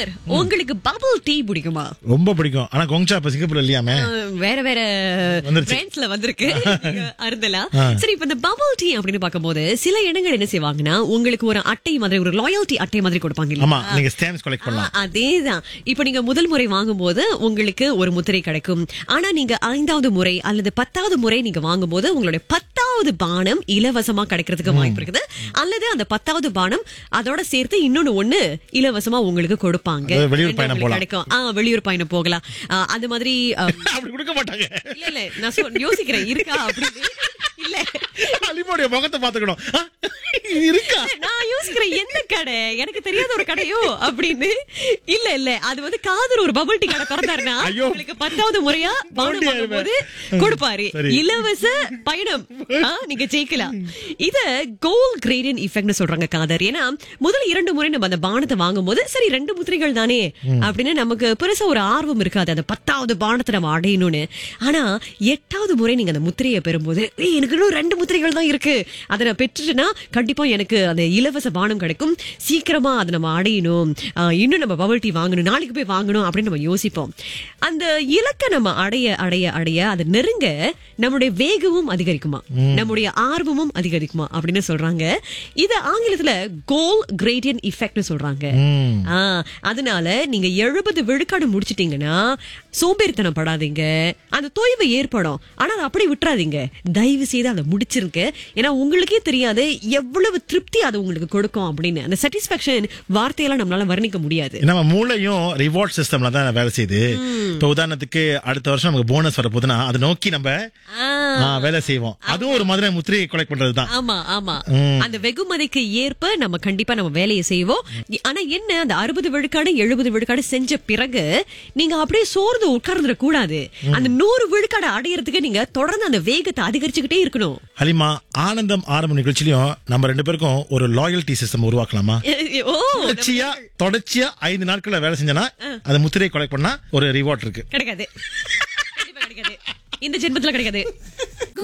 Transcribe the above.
காதர் உங்களுக்கு bubble tea பிடிக்குமா ரொம்ப பிடிக்கும் ஆனா கொங்சா இப்ப சிங்கப்பூர்ல இல்லையாமே அஹ், வேற வேற வந்துருச்சு. பிராண்ட்ஸ்ல வந்திருக்கு நீங்க அருந்தலாம் சரி இப்ப இந்த பபிள் டீ அப்படின்னு பார்க்கும்போது சில இடங்கள் என்ன செய்வாங்கன்னா உங்களுக்கு ஒரு அட்டை மாதிரி ஒரு லாயல்டி அட்டை மாதிரி கொடுப்பாங்க இல்லையா? ஆமா நீங்க ஸ்டாம்ப்ஸ் கலெக்ட் பண்ணலாம் ஆ, அதேதான் இப்ப நீங்க முதல் முறை வாங்கும்போது உங்களுக்கு ஒரு முத்திரை கிடைக்கும் ஆனா நீங்க ஐந்தாவது முறை அல்லது பத்தாவது முறை நீங்க வாங்கும்போது உங்களுடைய பத்தாவது பானம் இலவசமா கிடைக்கிறதுக்கு வாய்ப்பு இருக்குது அல்லது அந்த பத்தாவது பானம் அதோட சேர்த்து இன்னொன்னு ஒண்ணு இலவசமா உங்களுக்கு கொடுப்பாங்க அதாவது வெளியூர் ரெண்டு பயணம் உங்களுக்கு போலாம். கிடைக்கும் ஆ வெளியூர் பயணம் போகலாம் ஆ, அந்த மாதிரி ஆ, அப்படி கொடுக்க மாட்டாங்க இல்ல இல்ல நான் சொ- யோசிக்கிறேன் இருக்கா அப்படின்னு இல்ல அலிமோடைய முகத்தை பாத்துக்கணும் ஆ, இது இருக்கா நான் யோசிக்கிறேன் என்ன கடை எனக்கு தெரியாத ஒரு கடையோ அப்படின்னு இல்ல இல்ல அது வந்து காதர் ஒரு பபிள் டீ கடை திறந்தாருன்னா ஐயோ. உங்களுக்கு பத்தாவது முறையா பவுன் நோண்டி வாங்கும்போது கொடுப்பாரு சரி. இலவச பயணம் ஆ, நீங்க ஜெயிக்கலாம் இத கோல் கிரேடியன் இஃபெக்ட்னு சொல்றாங்க காதர் ஏன்னா முதல் இரண்டு முறை நம்ம அந்த பானத்தை வாங்கும்போது சரி ரெண்டு முத்திரைகள் தானே அப்படின்னு நமக்கு பெருசா ஒரு ஆர்வம் இருக்காது அந்த பத்தாவது பானத்தை நம்ம அடையணும்னு ஆனா எட்டாவது முறை நீங்க அந்த முத்திரையை பெறும்போது "ஏய், எனக்கு இன்னும் ரெண்டு முத்திரைகள் தான் இருக்கு அதை நான் பெற்றுட்டேன்னா கண்டிப்பா எனக்கு அந்த இலவச பானம் கிடைக்கும் சீக்கிரமா அதை நம்ம அடையணும் ஆஹ், இன்னும் நம்ம பபிள் டீ வாங்கணும் நாளைக்கு போய் வாங்கணும் அப்படின்னு நம்ம யோசிப்போம் அந்த இலக்கை நம்ம அடைய அடைய அடைய அதை நெருங்க நம்முடைய வேகமும் அதிகரிக்குமா நம்முடைய ஆர்வமும் அதிகரிக்குமா அப்படின்னு சொல்றாங்க இத ஆங்கிலத்துல கோல் கிரேடியன் இஃபெக்ட்னு சொல்றாங்க ம். ஆ, அதனால நீங்க எழுபது விழுக்காடு முடிச்சிட்டீங்கன்னா சோம்பேறித்தனம் படாதீங்க அந்த தொய்வு ஏற்படும் ஆனா அதை அப்படியே விட்டுறாதீங்க தயவு செய்து அதை முடிச்சிருங்க ஏன்னா உங்களுக்கே தெரியாது எவ்வளவு திருப்தி அது உங்களுக்கு கொடுக்கும் அப்படின்னு அந்த சாட்டிஸ்பாக்சன் வார்த்தையெல்லாம் நம்மளால வர்ணிக்க முடியாது நம்ம மூளையும் ரிவார்ட் சிஸ்டம்ல தான் வேலை செய்யுது இப்ப உதாரணத்துக்கு அடுத்த வருஷம் நமக்கு போனஸ் வர போதுன்னா அதை நோக்கி நம்ம ஆ, ஆ, வேலை செய்வோம் அதுவும் ஒரு மாதிரி முத்திரையை கலெக்ட் பண்றதுதான் ஆமா ஆமா அந்த வெகுமதிக்கு ஏற்ப நம்ம கண்டிப்பா நம்ம வேலையை செய்வோம் ஆனா என்ன அந்த அறுபது விழுக்காடு எழுபது விழுக்காடு செஞ்ச பிறகு நீங்க அப்படியே சோர்ந்து உட்கார்ந்துட கூடாது அந்த நூறு விழுக்காடு அடையறதுக்கு நீங்க தொடர்ந்து அந்த வேகத்தை அதிகரிச்சுக்கிட்டே இருக்கணும் ஹலிமா ஆனந்தம் ஆரம்ப நிகழ்ச்சியிலும் நம்ம ரெண்டு பேருக்கும் ஒரு லாயல்டி சிஸ்டம் உருவாக்கலாமா ஓ தொடர்ச்சியா தொடர்ச்சியா ஐந்து நாட்கள்ல வேலை செஞ்சனா அந்த முத்திரையை கலெக்ட் பண்ணா ஒரு ரிவார்ட் இருக்கு கிடைக்காது கண்டிப்பா கிடைக்காது இந்த ஜென்மத்துல கிடைக்காது